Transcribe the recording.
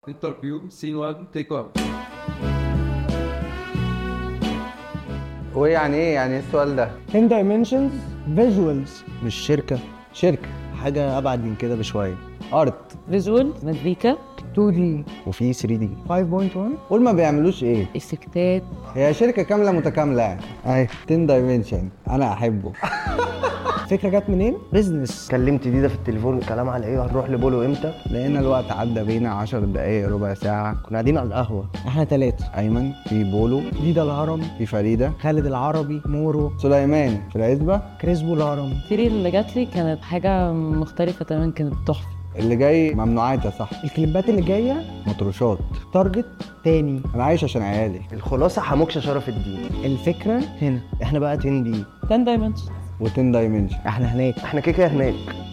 انترفيو سين 1 تيك 1 هو يعني ايه يعني ايه السؤال ده 10 dimensions visuals مش شركة شركة حاجة أبعد من كده بشوية أرت فيجوال مزيكا 2D وفي 3 دي 5.1 قول ما بيعملوش ايه افكتات هي شركه كامله متكامله يعني اهي 10 دايمنشن انا احبه فكرة جت منين؟ بزنس كلمت ديدا في التليفون كلام على إيه هنروح لبولو إمتى لقينا الوقت عدى بينا 10 دقايق ربع ساعه كنا قاعدين على القهوة احنا تلاتة ايمن في بولو ديدا الهرم في فريده خالد العربي مورو سليمان في العزبه كريسبو الهرم السيري اللي جات لي كانت حاجه مختلفه تماما كانت تحفه اللي جاي ممنوعات يا صاحبي الكليبات اللي جاية مطروشات تارجت تاني انا عايش عشان عيالي الخلاصة حموكشة شرف الدين الفكرة هنا إحنا بقى 10 دي 10 دايمنشن و10 دايمنشن احنا هناك إحنا كده كده هناك